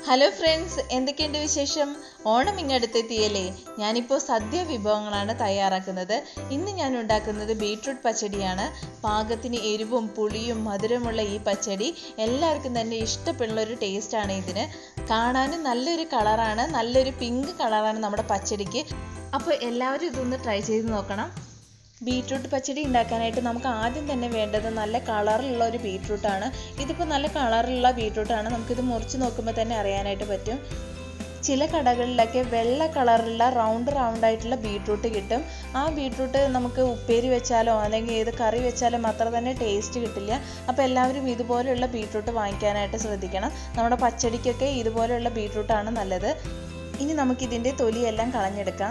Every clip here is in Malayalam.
ഹലോ ഫ്രണ്ട്സ് എന്തൊക്കെയുണ്ട് വിശേഷം ഓണം ഇങ്ങടുത്തെത്തിയല്ലേ ഞാനിപ്പോൾ സദ്യ വിഭവങ്ങളാണ് തയ്യാറാക്കുന്നത് ഇന്ന് ഞാൻ ഉണ്ടാക്കുന്നത് ബീട്രൂട്ട് പച്ചടിയാണ് പാകത്തിന് എരിവും പുളിയും മധുരമുള്ള ഈ പച്ചടി എല്ലാവർക്കും തന്നെ ഇഷ്ടപ്പെടുന്ന ഒരു ടേസ്റ്റാണ് ഇതിന് കാണാനും നല്ലൊരു കളറാണ് നല്ലൊരു പിങ്ക് കളറാണ് നമ്മുടെ പച്ചടിക്ക് അപ്പോൾ എല്ലാവരും ഇതൊന്ന് ട്രൈ ചെയ്ത് നോക്കണം ബീട്രൂട്ട് പച്ചടി ഉണ്ടാക്കാനായിട്ട് നമുക്ക് ആദ്യം തന്നെ വേണ്ടത് നല്ല കളറിലുള്ള ഒരു ബീട്രൂട്ടാണ് ഇതിപ്പോൾ നല്ല കളറിലുള്ള ബീട്രൂട്ടാണ് നമുക്കിത് മുറിച്ച് നോക്കുമ്പോൾ തന്നെ അറിയാനായിട്ട് പറ്റും ചില കടകളിലൊക്കെ വെള്ള കളറിലുള്ള റൗണ്ട് റൗണ്ട് ആയിട്ടുള്ള ബീട്രൂട്ട് കിട്ടും ആ ബീട്രൂട്ട് നമുക്ക് ഉപ്പേരി വെച്ചാലോ അല്ലെങ്കിൽ ഏത് കറി വെച്ചാലും അത്ര തന്നെ ടേസ്റ്റ് കിട്ടില്ല അപ്പോൾ എല്ലാവരും ഇതുപോലെയുള്ള ബീട്രൂട്ട് വാങ്ങിക്കാനായിട്ട് ശ്രദ്ധിക്കണം നമ്മുടെ പച്ചടിക്കൊക്കെ ഇതുപോലെയുള്ള ബീട്രൂട്ടാണ് നല്ലത് ഇനി നമുക്കിതിൻ്റെ തൊലിയെല്ലാം കളഞ്ഞെടുക്കാം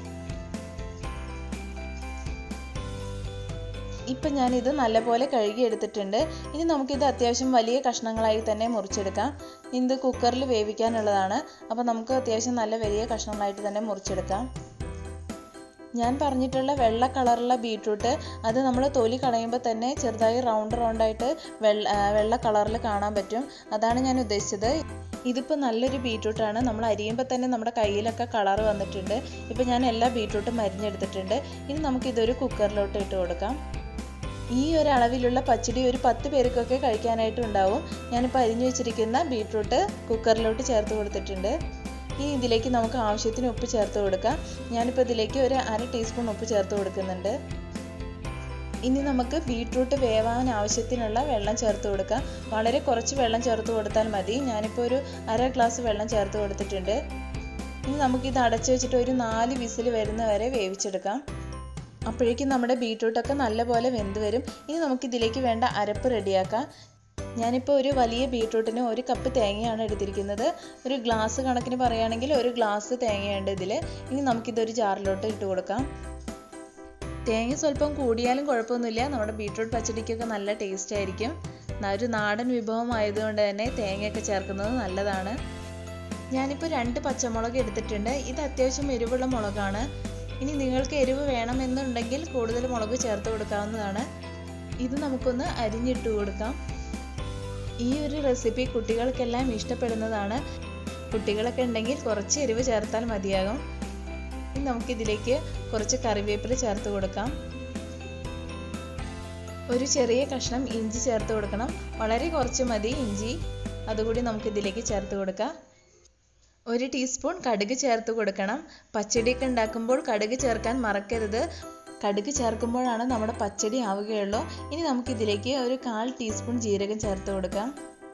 ഇപ്പം ഞാനിത് നല്ലപോലെ കഴുകി എടുത്തിട്ടുണ്ട് ഇനി നമുക്കിത് അത്യാവശ്യം വലിയ കഷ്ണങ്ങളായി തന്നെ മുറിച്ചെടുക്കാം ഇത് കുക്കറിൽ വേവിക്കാനുള്ളതാണ് അപ്പോൾ നമുക്ക് അത്യാവശ്യം നല്ല വലിയ കഷ്ണങ്ങളായിട്ട് തന്നെ മുറിച്ചെടുക്കാം ഞാൻ പറഞ്ഞിട്ടുള്ള വെള്ള കളറുള്ള ബീട്രൂട്ട് അത് നമ്മൾ തൊലി കളയുമ്പോൾ തന്നെ ചെറുതായി റൗണ്ട് റൗണ്ടായിട്ട് വെള്ള വെള്ള കളറിൽ കാണാൻ പറ്റും അതാണ് ഞാൻ ഉദ്ദേശിച്ചത് ഇതിപ്പോൾ നല്ലൊരു ബീട്രൂട്ടാണ് നമ്മൾ അരിയുമ്പോൾ തന്നെ നമ്മുടെ കയ്യിലൊക്കെ കളർ വന്നിട്ടുണ്ട് ഇപ്പോൾ ഞാൻ എല്ലാ ബീട്രൂട്ടും അരിഞ്ഞെടുത്തിട്ടുണ്ട് ഇനി നമുക്കിതൊരു കുക്കറിലോട്ട് ഇട്ട് കൊടുക്കാം ഈ ഒരു അളവിലുള്ള പച്ചടി ഒരു പത്ത് പേർക്കൊക്കെ കഴിക്കാനായിട്ട് ഉണ്ടാവും ഞാനിപ്പോൾ അരിഞ്ഞു വെച്ചിരിക്കുന്ന ബീട്രൂട്ട് കുക്കറിലോട്ട് ചേർത്ത് കൊടുത്തിട്ടുണ്ട് ഇനി ഇതിലേക്ക് നമുക്ക് ആവശ്യത്തിന് ഉപ്പ് ചേർത്ത് കൊടുക്കാം ഞാനിപ്പോൾ ഇതിലേക്ക് ഒരു അര ടീസ്പൂൺ ഉപ്പ് ചേർത്ത് കൊടുക്കുന്നുണ്ട് ഇനി നമുക്ക് ബീട്രൂട്ട് വേവാൻ ആവശ്യത്തിനുള്ള വെള്ളം ചേർത്ത് കൊടുക്കാം വളരെ കുറച്ച് വെള്ളം ചേർത്ത് കൊടുത്താൽ മതി ഞാനിപ്പോൾ ഒരു അര ഗ്ലാസ് വെള്ളം ചേർത്ത് കൊടുത്തിട്ടുണ്ട് ഇനി നമുക്കിത് അടച്ചു വെച്ചിട്ട് ഒരു നാല് വിസിൽ വരുന്ന വരെ വേവിച്ചെടുക്കാം അപ്പോഴേക്കും നമ്മുടെ ബീട്രൂട്ടൊക്കെ നല്ലപോലെ വെന്ത് വരും ഇനി നമുക്കിതിലേക്ക് വേണ്ട അരപ്പ് റെഡിയാക്കാം ഞാനിപ്പോൾ ഒരു വലിയ ബീട്രൂട്ടിന് ഒരു കപ്പ് തേങ്ങയാണ് എടുത്തിരിക്കുന്നത് ഒരു ഗ്ലാസ് കണക്കിന് പറയുകയാണെങ്കിൽ ഒരു ഗ്ലാസ് തേങ്ങയുണ്ട് ഇതിൽ ഇനി നമുക്കിതൊരു ജാറിലോട്ട് ഇട്ട് കൊടുക്കാം തേങ്ങ സ്വല്പം കൂടിയാലും കുഴപ്പമൊന്നുമില്ല നമ്മുടെ ബീട്രൂട്ട് പച്ചടിക്കൊക്കെ നല്ല ടേസ്റ്റ് ആയിരിക്കും ഒരു നാടൻ വിഭവം ആയതുകൊണ്ട് തന്നെ തേങ്ങയൊക്കെ ചേർക്കുന്നത് നല്ലതാണ് ഞാനിപ്പോൾ രണ്ട് പച്ചമുളക് എടുത്തിട്ടുണ്ട് ഇത് അത്യാവശ്യം എരിവുള്ള മുളകാണ് ഇനി നിങ്ങൾക്ക് എരിവ് വേണമെന്നുണ്ടെങ്കിൽ കൂടുതൽ മുളക് ചേർത്ത് കൊടുക്കാവുന്നതാണ് ഇത് നമുക്കൊന്ന് അരിഞ്ഞിട്ട് കൊടുക്കാം ഈ ഒരു റെസിപ്പി കുട്ടികൾക്കെല്ലാം ഇഷ്ടപ്പെടുന്നതാണ് കുട്ടികളൊക്കെ ഉണ്ടെങ്കിൽ കുറച്ച് എരിവ് ചേർത്താൽ മതിയാകും ഇനി നമുക്കിതിലേക്ക് കുറച്ച് കറിവേപ്പില ചേർത്ത് കൊടുക്കാം ഒരു ചെറിയ കഷ്ണം ഇഞ്ചി ചേർത്ത് കൊടുക്കണം വളരെ കുറച്ച് മതി ഇഞ്ചി അതുകൂടി നമുക്കിതിലേക്ക് ചേർത്ത് കൊടുക്കാം ഒരു ടീസ്പൂൺ കടുക് ചേർത്ത് കൊടുക്കണം പച്ചടിയൊക്കെ ഉണ്ടാക്കുമ്പോൾ കടുക് ചേർക്കാൻ മറക്കരുത് കടുക് ചേർക്കുമ്പോഴാണ് നമ്മുടെ പച്ചടി ആവുകയുള്ളൂ ഇനി നമുക്കിതിലേക്ക് ഒരു കാൽ ടീസ്പൂൺ ജീരകം ചേർത്ത് കൊടുക്കാം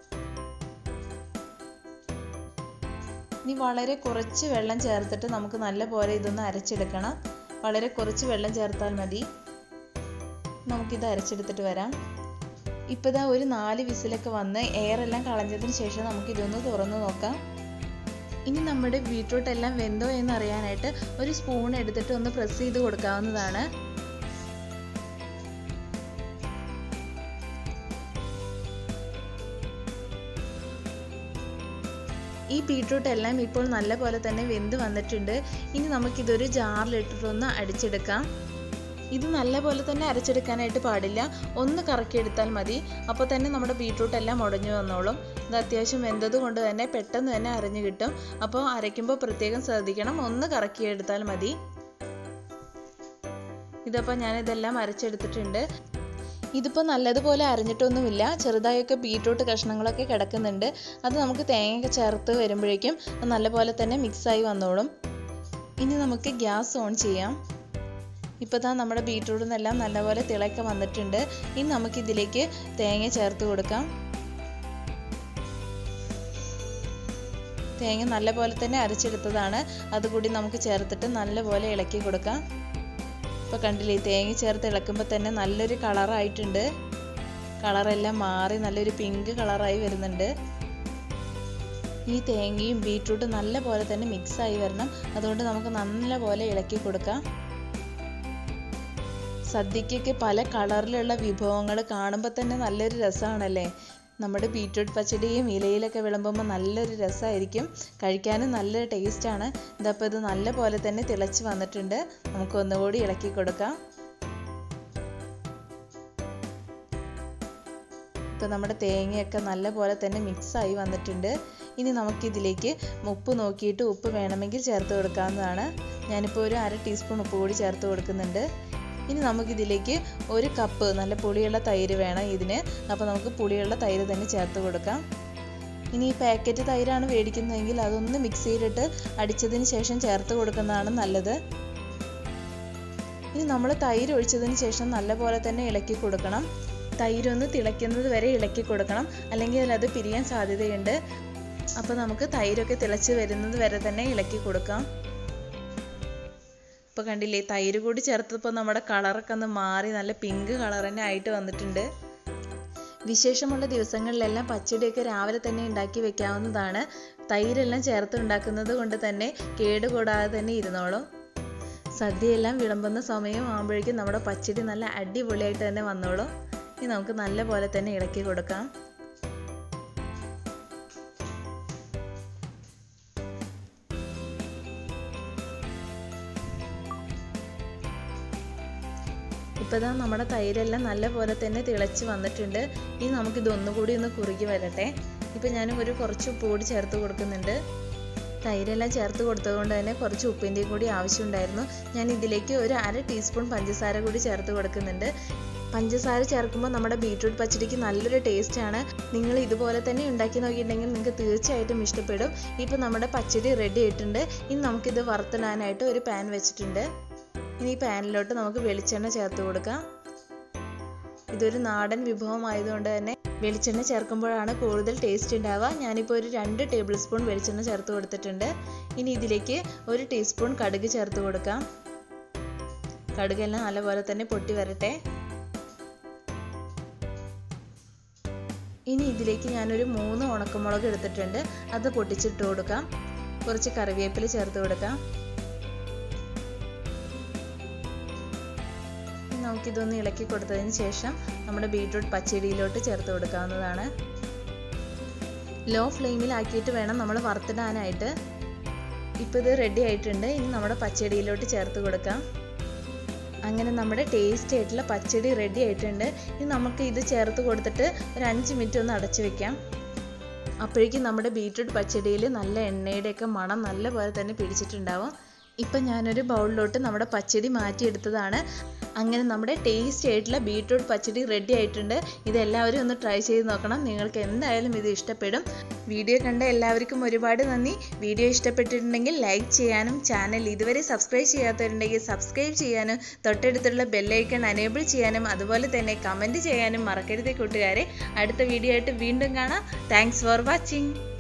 ഇനി വളരെ കുറച്ച് വെള്ളം ചേർത്തിട്ട് നമുക്ക് നല്ലപോലെ ഇതൊന്ന് അരച്ചെടുക്കണം വളരെ കുറച്ച് വെള്ളം ചേർത്താൽ മതി നമുക്കിത് അരച്ചെടുത്തിട്ട് വരാം ഇപ്പോൾ ഇതാ ഒരു നാല് വിസിലൊക്കെ വന്ന് എയറെല്ലാം കളഞ്ഞതിന് ശേഷം നമുക്കിതൊന്ന് തുറന്ന് നോക്കാം ഇനി നമ്മുടെ ബീട്രൂട്ട് എല്ലാം വെന്തോ എന്ന് അറിയാനായിട്ട് ഒരു സ്പൂൺ എടുത്തിട്ട് ഒന്ന് പ്രസ് ചെയ്ത് കൊടുക്കാവുന്നതാണ് ഈ ബീട്രൂട്ട് എല്ലാം ഇപ്പോൾ നല്ല പോലെ തന്നെ വെന്ത് വന്നിട്ടുണ്ട് ഇനി നമുക്കിതൊരു ജാറിലിട്ടിട്ടൊന്ന് അടിച്ചെടുക്കാം ഇത് നല്ല പോലെ തന്നെ അരച്ചെടുക്കാനായിട്ട് പാടില്ല ഒന്ന് കറക്കിയെടുത്താൽ മതി അപ്പോൾ തന്നെ നമ്മുടെ ബീട്രൂട്ട് എല്ലാം ഉടഞ്ഞു വന്നോളും ഇത് അത്യാവശ്യം വെന്തത് കൊണ്ട് തന്നെ പെട്ടെന്ന് തന്നെ അരഞ്ഞു കിട്ടും അപ്പോൾ അരയ്ക്കുമ്പോൾ പ്രത്യേകം ശ്രദ്ധിക്കണം ഒന്ന് കറക്കിയെടുത്താൽ മതി ഇതപ്പോൾ ഞാനിതെല്ലാം അരച്ചെടുത്തിട്ടുണ്ട് ഇതിപ്പോൾ നല്ലതുപോലെ അരിഞ്ഞിട്ടൊന്നുമില്ല ചെറുതായൊക്കെ ബീട്രൂട്ട് കഷ്ണങ്ങളൊക്കെ കിടക്കുന്നുണ്ട് അത് നമുക്ക് തേങ്ങയൊക്കെ ചേർത്ത് വരുമ്പോഴേക്കും നല്ലപോലെ തന്നെ മിക്സായി വന്നോളും ഇനി നമുക്ക് ഗ്യാസ് ഓൺ ചെയ്യാം ഇപ്പോൾ താ നമ്മുടെ ബീട്രൂട്ടിൽ നിന്നെല്ലാം നല്ലപോലെ തിളക്കം വന്നിട്ടുണ്ട് ഇനി നമുക്കിതിലേക്ക് തേങ്ങ ചേർത്ത് കൊടുക്കാം തേങ്ങ നല്ലപോലെ തന്നെ അരച്ചെടുത്തതാണ് അതുകൂടി നമുക്ക് ചേർത്തിട്ട് നല്ലപോലെ ഇളക്കി കൊടുക്കാം ഇപ്പോൾ കണ്ടില്ലേ തേങ്ങ ചേർത്ത് ഇളക്കുമ്പോൾ തന്നെ നല്ലൊരു കളറായിട്ടുണ്ട് കളറെല്ലാം മാറി നല്ലൊരു പിങ്ക് കളറായി വരുന്നുണ്ട് ഈ തേങ്ങയും ബീട്രൂട്ടും നല്ല പോലെ തന്നെ മിക്സായി വരണം അതുകൊണ്ട് നമുക്ക് നല്ല പോലെ ഇളക്കി കൊടുക്കാം സദ്യക്കൊക്കെ പല കളറിലുള്ള വിഭവങ്ങൾ കാണുമ്പോൾ തന്നെ നല്ലൊരു രസമാണല്ലേ നമ്മുടെ ബീട്രൂട്ട് പച്ചടിയും ഇലയിലൊക്കെ വിളമ്പുമ്പോൾ നല്ലൊരു രസമായിരിക്കും കഴിക്കാനും നല്ലൊരു ടേസ്റ്റാണ് ഇതപ്പോൾ ഇത് നല്ല പോലെ തന്നെ തിളച്ച് വന്നിട്ടുണ്ട് നമുക്ക് ഒന്നുകൂടി ഇളക്കി കൊടുക്കാം ഇപ്പോൾ നമ്മുടെ തേങ്ങയൊക്കെ നല്ലപോലെ തന്നെ മിക്സായി വന്നിട്ടുണ്ട് ഇനി നമുക്കിതിലേക്ക് ഉപ്പ് നോക്കിയിട്ട് ഉപ്പ് വേണമെങ്കിൽ ചേർത്ത് കൊടുക്കാവുന്നതാണ് ഞാനിപ്പോൾ ഒരു അര ടീസ്പൂൺ ഉപ്പ് കൂടി ചേർത്ത് കൊടുക്കുന്നുണ്ട് ഇനി നമുക്കിതിലേക്ക് ഒരു കപ്പ് നല്ല പുളിയുള്ള തൈര് വേണം ഇതിന് അപ്പോൾ നമുക്ക് പുളിയുള്ള തൈര് തന്നെ ചേർത്ത് കൊടുക്കാം ഇനി ഈ പാക്കറ്റ് തൈരാണ് മേടിക്കുന്നതെങ്കിൽ അതൊന്ന് മിക്സിയിലിട്ട് അടിച്ചതിന് ശേഷം ചേർത്ത് കൊടുക്കുന്നതാണ് നല്ലത് ഇനി നമ്മൾ തൈര് ഒഴിച്ചതിന് ശേഷം നല്ലപോലെ തന്നെ ഇളക്കി കൊടുക്കണം തൈരൊന്ന് തിളയ്ക്കുന്നത് വരെ ഇളക്കി കൊടുക്കണം അല്ലെങ്കിൽ അത് പിരിയാൻ സാധ്യതയുണ്ട് അപ്പോൾ നമുക്ക് തൈരൊക്കെ തിളച്ച് വരുന്നത് വരെ തന്നെ ഇളക്കി കൊടുക്കാം ഇപ്പോൾ കണ്ടില്ലേ തൈര് കൂടി ചേർത്തപ്പോൾ നമ്മുടെ കളറൊക്കെ ഒന്ന് മാറി നല്ല പിങ്ക് കളർ തന്നെ ആയിട്ട് വന്നിട്ടുണ്ട് വിശേഷമുള്ള ദിവസങ്ങളിലെല്ലാം പച്ചടിയൊക്കെ രാവിലെ തന്നെ ഉണ്ടാക്കി വെക്കാവുന്നതാണ് തൈരെല്ലാം ചേർത്ത് ഉണ്ടാക്കുന്നത് കൊണ്ട് തന്നെ കേടുകൂടാതെ തന്നെ ഇരുന്നോളും സദ്യയെല്ലാം വിളമ്പുന്ന സമയം ആകുമ്പോഴേക്കും നമ്മുടെ പച്ചടി നല്ല അടിപൊളിയായിട്ട് തന്നെ വന്നോളും ഇനി നമുക്ക് നല്ല പോലെ തന്നെ ഇളക്കി കൊടുക്കാം ഇപ്പോൾ ഇതാ നമ്മുടെ തൈരെല്ലാം നല്ല പോലെ തന്നെ തിളച്ച് വന്നിട്ടുണ്ട് ഇനി നമുക്കിത് ഒന്നുകൂടി ഒന്ന് കുറുകി വരട്ടെ ഇപ്പോൾ ഞാൻ ഒരു കുറച്ച് ഉപ്പ് കൂടി ചേർത്ത് കൊടുക്കുന്നുണ്ട് തൈരെല്ലാം ചേർത്ത് കൊടുത്തതുകൊണ്ട് തന്നെ കുറച്ച് ഉപ്പിൻ്റെയും കൂടി ആവശ്യമുണ്ടായിരുന്നു ഞാൻ ഇതിലേക്ക് ഒരു അര ടീസ്പൂൺ പഞ്ചസാര കൂടി ചേർത്ത് കൊടുക്കുന്നുണ്ട് പഞ്ചസാര ചേർക്കുമ്പോൾ നമ്മുടെ ബീട്രൂട്ട് പച്ചടിക്ക് നല്ലൊരു ടേസ്റ്റാണ് നിങ്ങൾ ഇതുപോലെ തന്നെ ഉണ്ടാക്കി നോക്കിയിട്ടുണ്ടെങ്കിൽ നിങ്ങൾക്ക് തീർച്ചയായിട്ടും ഇഷ്ടപ്പെടും ഇപ്പോൾ നമ്മുടെ പച്ചടി റെഡി ആയിട്ടുണ്ട് ഇനി നമുക്കിത് വറുത്തിടാനായിട്ട് ഒരു പാൻ വെച്ചിട്ടുണ്ട് ഇനി ഈ പാനിലോട്ട് നമുക്ക് വെളിച്ചെണ്ണ ചേർത്ത് കൊടുക്കാം ഇതൊരു നാടൻ വിഭവമായതുകൊണ്ട് തന്നെ വെളിച്ചെണ്ണ ചേർക്കുമ്പോഴാണ് കൂടുതൽ ടേസ്റ്റ് ഉണ്ടാവുക ഞാനിപ്പോൾ ഒരു രണ്ട് ടേബിൾ സ്പൂൺ വെളിച്ചെണ്ണ ചേർത്ത് കൊടുത്തിട്ടുണ്ട് ഇനി ഇതിലേക്ക് ഒരു ടീസ്പൂൺ കടുക് ചേർത്ത് കൊടുക്കാം കടുകെല്ലാം നല്ലപോലെ തന്നെ പൊട്ടി വരട്ടെ ഇനി ഇതിലേക്ക് ഞാനൊരു മൂന്ന് ഉണക്കമുളക് എടുത്തിട്ടുണ്ട് അത് പൊട്ടിച്ചിട്ട് കൊടുക്കാം കുറച്ച് കറിവേപ്പില ചേർത്ത് കൊടുക്കാം നമുക്കിതൊന്ന് ഇളക്കി കൊടുത്തതിന് ശേഷം നമ്മുടെ ബീട്രൂട്ട് പച്ചടിയിലോട്ട് ചേർത്ത് കൊടുക്കാവുന്നതാണ് ലോ ഫ്ലെയിമിലാക്കിയിട്ട് വേണം നമ്മൾ വറുത്തിടാനായിട്ട് ഇപ്പോൾ ഇത് റെഡി ആയിട്ടുണ്ട് ഇനി നമ്മുടെ പച്ചടിയിലോട്ട് ചേർത്ത് കൊടുക്കാം അങ്ങനെ നമ്മുടെ ടേസ്റ്റ് ആയിട്ടുള്ള പച്ചടി റെഡി ആയിട്ടുണ്ട് ഇനി നമുക്ക് ഇത് ചേർത്ത് കൊടുത്തിട്ട് ഒരു അഞ്ച് മിനിറ്റ് ഒന്ന് അടച്ചു വെക്കാം അപ്പോഴേക്കും നമ്മുടെ ബീട്രൂട്ട് പച്ചടിയിൽ നല്ല എണ്ണയുടെയൊക്കെ മണം നല്ല പോലെ തന്നെ പിടിച്ചിട്ടുണ്ടാവും ഇപ്പം ഞാനൊരു ബൗളിലോട്ട് നമ്മുടെ പച്ചടി മാറ്റിയെടുത്തതാണ് അങ്ങനെ നമ്മുടെ ടേസ്റ്റി ആയിട്ടുള്ള ബീട്രൂട്ട് പച്ചടി റെഡി ആയിട്ടുണ്ട് ഇതെല്ലാവരും ഒന്ന് ട്രൈ ചെയ്ത് നോക്കണം നിങ്ങൾക്ക് എന്തായാലും ഇത് ഇഷ്ടപ്പെടും വീഡിയോ കണ്ട എല്ലാവർക്കും ഒരുപാട് നന്ദി വീഡിയോ ഇഷ്ടപ്പെട്ടിട്ടുണ്ടെങ്കിൽ ലൈക്ക് ചെയ്യാനും ചാനൽ ഇതുവരെ സബ്സ്ക്രൈബ് ചെയ്യാത്തവരുണ്ടെങ്കിൽ സബ്സ്ക്രൈബ് ചെയ്യാനും തൊട്ടടുത്തുള്ള ബെല്ലൈക്കൺ അനേബിൾ ചെയ്യാനും അതുപോലെ തന്നെ കമൻറ്റ് ചെയ്യാനും മറക്കരുതേ കൂട്ടുകാരെ അടുത്ത വീഡിയോ ആയിട്ട് വീണ്ടും കാണാം താങ്ക്സ് ഫോർ വാച്ചിങ്